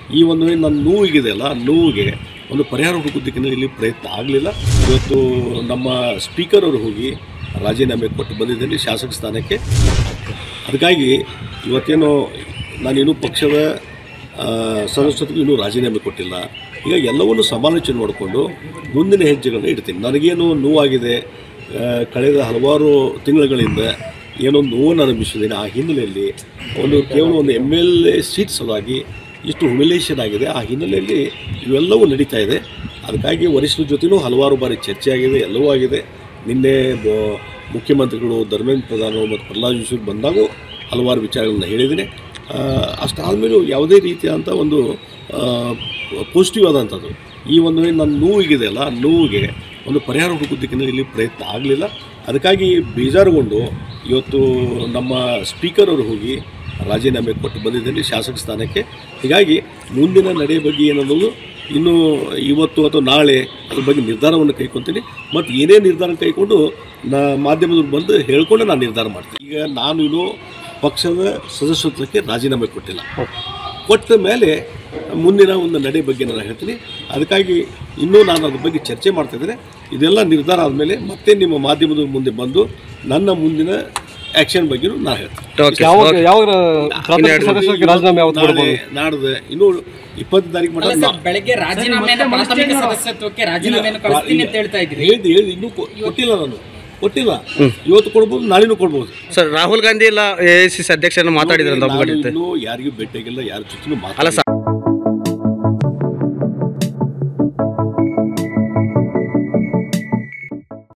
ಈ ಒಂದು ಏನು ನನ್ನ ನೋವಿಗಿದೆ ಅಲ್ಲ ಆ ನೋವಿಗೆ ಒಂದು ಪರಿಹಾರ ಹುಡುಕೋದಕ್ಕೆ ಇಲ್ಲಿ ಪ್ರಯತ್ನ ಆಗಲಿಲ್ಲ ಇವತ್ತು ನಮ್ಮ ಸ್ಪೀಕರ್ ಅವರು ಹೋಗಿ ರಾಜೀನಾಮೆ ಕೊಟ್ಟು ಬಂದಿದ್ದೇನೆ ಶಾಸಕ ಸ್ಥಾನಕ್ಕೆ ಅದಕ್ಕಾಗಿ ಇವತ್ತೇನು ನಾನಿನ್ನೂ ಪಕ್ಷದ ಆ, ಸದಸ್ಯತ್ವಕ್ಕೆ ಇನ್ನೂ ರಾಜೀನಾಮೆ ಕೊಟ್ಟಿಲ್ಲ ಈಗ ಎಲ್ಲವನ್ನೂ ಸಮಾಲೋಚನೆ ಮಾಡಿಕೊಂಡು ಮುಂದಿನ ಹೆಜ್ಜೆಗಳನ್ನ ಇಡ್ತೀನಿ ನನಗೇನು ನೋವಾಗಿದೆ ಆ, ಕಳೆದ ಹಲವಾರು ತಿಂಗಳುಗಳಿಂದ ಏನೋ ನೋವನ್ನು ಅನುಭವಿಸಿದ್ದೀನಿ ಆ ಹಿನ್ನೆಲೆಯಲ್ಲಿ ಒಂದು ಕೇವಲ ಒಂದು ಎಮ್ ಎಲ್ ಎ ಸೀಟ್ ಸಲುವಾಗಿ ಇಷ್ಟು ಹುಮಿಲೇಷನ್ ಆಗಿದೆ ಆ ಹಿನ್ನೆಲೆಯಲ್ಲಿ ಇವೆಲ್ಲವೂ ನಡೀತಾ ಇದೆ ಅದಕ್ಕಾಗಿ ವರಿಷ್ಠರ ಜೊತೆನೂ ಹಲವಾರು ಬಾರಿ ಚರ್ಚೆ ಆಗಿದೆ ಎಲ್ಲವೂ ಆಗಿದೆ ನಿನ್ನೆ ಬ- ಮುಖ್ಯಮಂತ್ರಿಗಳು ಧರ್ಮೇಂದ್ರ ಪ್ರಧಾನ ಮತ್ತು ಪ್ರಹ್ಲಾದ್ ಜೋಶಿ ಬಂದಾಗೂ ಹಲವಾರು ವಿಚಾರಗಳನ್ನ ಹೇಳಿದ್ದೀನಿ ಆ, ಅಷ್ಟಾದ್ಮೇಲೂ ಯಾವುದೇ ರೀತಿಯಾದಂಥ ಒಂದು ಪಾಸಿಟಿವ್ ಆದಂಥದ್ದು ಈ ಒಂದು ಏನು ನನ್ನ ನೋವಿಗಿದೆ ಅಲ್ಲ ಆ ನೋವಿಗೆ ಒಂದು ಪರಿಹಾರ ಹುಡುಕೋದಕ್ಕೆ ಇಲ್ಲಿ ಪ್ರಯತ್ನ ಆಗಲಿಲ್ಲ ಅದಕ್ಕಾಗಿ ಬೇಜಾರುಗೊಂಡು ಇವತ್ತು ನಮ್ಮ ಸ್ಪೀಕರ್ ಅವರು ಹೋಗಿ ರಾಜೀನಾಮೆ ಕೊಟ್ಟು ಬಂದಿದ್ದೇನೆ ಶಾಸಕ ಸ್ಥಾನಕ್ಕೆ ಹೀಗಾಗಿ ಮುಂದಿನ ನಡೆ ಬಗ್ಗೆ ಏನನ್ನೋದು ಇನ್ನು ಇವತ್ತು ಅಥವಾ ನಾಳೆ ಅದ್ರ ಬಗ್ಗೆ ನಿರ್ಧಾರವನ್ನು ಕೈಗೊಳ್ತೀನಿ ಮತ್ತು ಏನೇ ನಿರ್ಧಾರ ಕೈಗೊಂಡು ನಾ ಮಾಧ್ಯಮದವ್ರು ಬಂದು ಹೇಳ್ಕೊಂಡು ನಾನು ನಿರ್ಧಾರ ಮಾಡ್ತೀನಿ ಈಗ ನಾನು ಇನ್ನು ಪಕ್ಷದ ಸದಸ್ಯತ್ವಕ್ಕೆ ರಾಜೀನಾಮೆ ಕೊಟ್ಟಿಲ್ಲ ಕೊಟ್ಟ ಮೇಲೆ ಮುಂದಿನ ಒಂದು ನಡೆ ಬಗ್ಗೆ ನಾನು ಹೇಳ್ತೀನಿ ಅದಕ್ಕಾಗಿ ಇನ್ನೂ ನಾನು ಅದ್ರ ಬಗ್ಗೆ ಚರ್ಚೆ ಮಾಡ್ತಾಯಿದ್ದೇನೆ ಇದೆಲ್ಲ ನಿರ್ಧಾರ ಆದಮೇಲೆ ಮತ್ತೆ ನಿಮ್ಮ ಮಾಧ್ಯಮದ ಮುಂದೆ ಬಂದು ನನ್ನ ಮುಂದಿನ ಆ್ಯಕ್ಷನ್ ಬಗ್ಗೆನೂ ನಾನು ಹೇಳ್ತೀನಿ ಯಾವಾಗ ಯಾವಾಗ ಪ್ರಾಥಮಿಕ ಸದಸ್ಯರಿಗೆ ರಾಜೀನಾಮೆ ಯಾವತ್ತು ನಾಳೆ ಕೊಡ್ಬೋದು ನಾಡ್ದು ಇನ್ನೂ ಇಪ್ಪತ್ತು ತಾರೀಕು ಮಟ್ಟ ಅಲ್ಲ ಸರ್ ಬೆಳಗ್ಗೆ ರಾಜೀನಾಮೆಯನ್ನು ಪ್ರಾಥಮಿಕ ಸದಸ್ಯತ್ವಕ್ಕೆ ರಾಜೀನಾಮೆಯನ್ನು ಕಳಿಸ್ತೀನಿ ಅಂತ ಹೇಳ್ತಾ ಇದ್ರಿ ಹೇಳಿದ್ದು ಹೇಳಿದ್ದು ಇನ್ನೂ ಕೊ- ಕೊಟ್ಟಿಲ್ಲ ನಾನು ಕೊಟ್ಟಿಲ್ಲ ಇವತ್ತು ಕೊಡ್ಬೋದು ನಾಳೆನೂ ಕೊಡ್ಬೋದು ಸರ್ ರಾಹುಲ್ ಗಾಂಧಿ ಎಲ್ಲ ಎ ಐ ಸಿ ಸಿ ಅಧ್ಯಕ್ಷರನ್ನು ಮಾತಾಡಿದ್ರಂತ ನಾನು ಅಪಘಾತ ಇನ್ನೂ ಯಾರಿಗೂ ಭೇಟಿಯಾಗಿಲ್ಲ ಯಾರ ಜೊತೆನೂ ಅಲ್ಲ ಮಾತಾಡಿಲ್ಲ ಸರ್